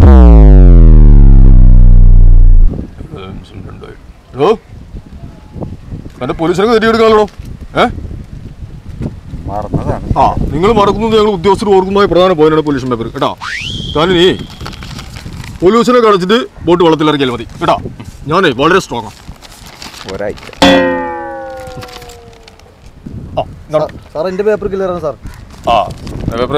Hello എന്റെ പോലീസിനൊക്കെ തെറ്റിയെടുക്കാമല്ലോ ഏ മറന്നതാണ് ആ നിങ്ങൾ മറക്കുന്നത് ഞങ്ങൾ ഉദ്യോഗസ്ഥർ ഓർക്കുന്നതായി പ്രധാന പോയിന്റാണ് പൊല്യൂഷൻ പേപ്പർ കേട്ടോ താനിനി പൊല്യൂഷനെ കളിച്ചിട്ട് ബോട്ട് വെള്ളത്തിലിറക്കിയാൽ മതി കേട്ടോ ഞാനേ വളരെ സ്ട്രോങ് ആണ് ഒരാഴ്ച ആ ഇങ്ങോട്ട്. സാർ എൻ്റെ പേപ്പർ ക്ലിയറാണ് സാർ ആ പേപ്പർ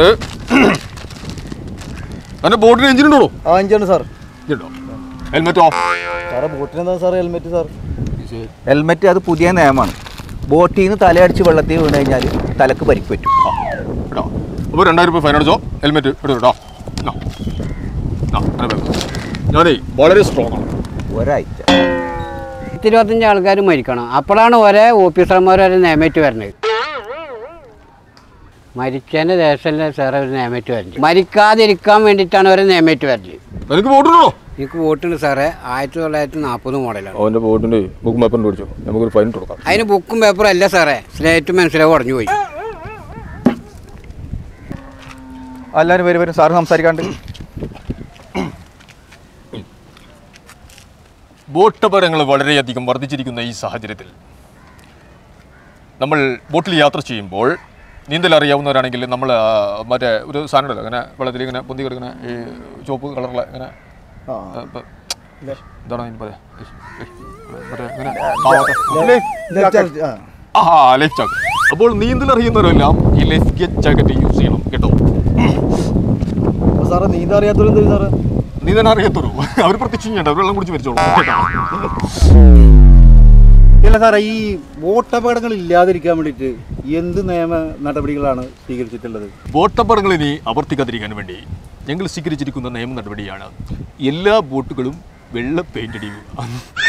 എന്റെ ബോട്ടിന് എഞ്ചിൻ ഉണ്ടോ ആ അഞ്ചാണ് സാർ ഉണ്ടോ ഹെൽമെറ്റോ സാറേ ബോട്ടിന് എന്താ സാർ ഹെൽമെറ്റ് സാർ ഹെൽമെറ്റ് അത് പുതിയ നിയമമാണ് ബോട്ടിൽ നിന്ന് തലയടിച്ച് വെള്ളത്തിൽ വീണ് കഴിഞ്ഞാൽ തലക്ക് പരിക്ക് പറ്റും ആ കേട്ടോ അപ്പോൾ രണ്ടായിരം രൂപ ഫൈൻ അടിച്ചോ ഹെൽമെറ്റ് എടുത്തു കേട്ടോ ആ ആ അങ്ങനെ paper. ഞാനേ വളരെ സ്ട്രോങ് ആണ് ഒരാഴ്ച പത്തിരുപത്തഞ്ച് ആൾക്കാർ മരിക്കണം അപ്പോഴാണ് ഒരേ ഓഫീസർമാർ ഒരു നിയമറ്റ് വരുന്നത് മരിച്ചതിൻ്റെ ദേശമല്ലേ സാറേ ഒരു നിയമറ്റ് വരുന്നത് മരിക്കാതിരിക്കാൻ വേണ്ടിയിട്ടാണ് ഒരു നിയമറ്റ് വരുന്നത് എനിക്ക് ബോട്ടുണ്ടോ എനിക്ക് വോട്ടുണ്ട് സാറേ ആയിരത്തി തൊള്ളായിരത്തി നാൽപ്പത് മോഡലാണ് അവൻ്റെ ബോട്ടിൻ്റെ ബുക്ക് പേപ്പറിൻ്റെ പിടിച്ചോ നമുക്കൊരു ഫൈൻ കൊടുക്കാം അതിന് ബുക്കും പേപ്പറും അല്ല സാറേ സ്ലേറ്റ് മനസ്സിലായി ഉടഞ്ഞു പോയി എല്ലാവരും വരും വരും സാറ് സംസാരിക്കാണ്ട് ബോട്ട് അപകടങ്ങൾ വളരെയധികം വർദ്ധിച്ചിരിക്കുന്ന ഈ സാഹചര്യത്തിൽ നമ്മൾ ബോട്ടിൽ യാത്ര ചെയ്യുമ്പോൾ നീന്തൽ അറിയാവുന്നവരാണെങ്കിൽ നമ്മൾ ആ, മറ്റേ ഒരു സാധനം ഉണ്ടല്ലോ ഇങ്ങനെ വെള്ളത്തിൽ ഇങ്ങനെ പൊന്തി കിടക്കുന്ന ഈ ചുവപ്പ് കളറുള്ള ഇങ്ങനെ ആ ആ, ഇപ്പൊ- എന്താണ് അതിന് പറയാ മറ്റേ ഇങ്ങനെ പാവത്തെ- ലെഫ്റ്റ് ഹാൻഡ്, ആ ആ ലൈഫ് ജാക്കറ്റ് അപ്പോൾ നീന്തൽ അറിയുന്നവരെല്ലാം ഈ ലൈഫ് ജാക്കറ്റ് യൂസ് ചെയ്യണം കേട്ടോ അപ്പോൾ സാറേ നീന്താ അറിയാത്തവരെന്താ സാറേ നീന്തൽ അറിയത്തുള്ളൂ അവർ പ്രത്യക്ഷം ചെയ്യണ്ട അവർ വെള്ളം കുടിച്ച് മരിച്ചോളൂ കേട്ടോ ഇല്ല സാറേ ഈ വോട്ടപകടങ്ങൾ ഇല്ലാതിരിക്കാൻ വേണ്ടിയിട്ട് എന്ത് നിയമ നടപടികളാണ് സ്വീകരിച്ചിട്ടുള്ളത് ബോട്ടപ്പടങ്ങൾ ഇനി ആവർത്തിക്കാതിരിക്കാൻ വേണ്ടി ഞങ്ങൾ സ്വീകരിച്ചിരിക്കുന്ന നിയമ നടപടിയാണ് എല്ലാ ബോട്ടുകളും വെള്ള പെയിന്റ് അടിക്കുക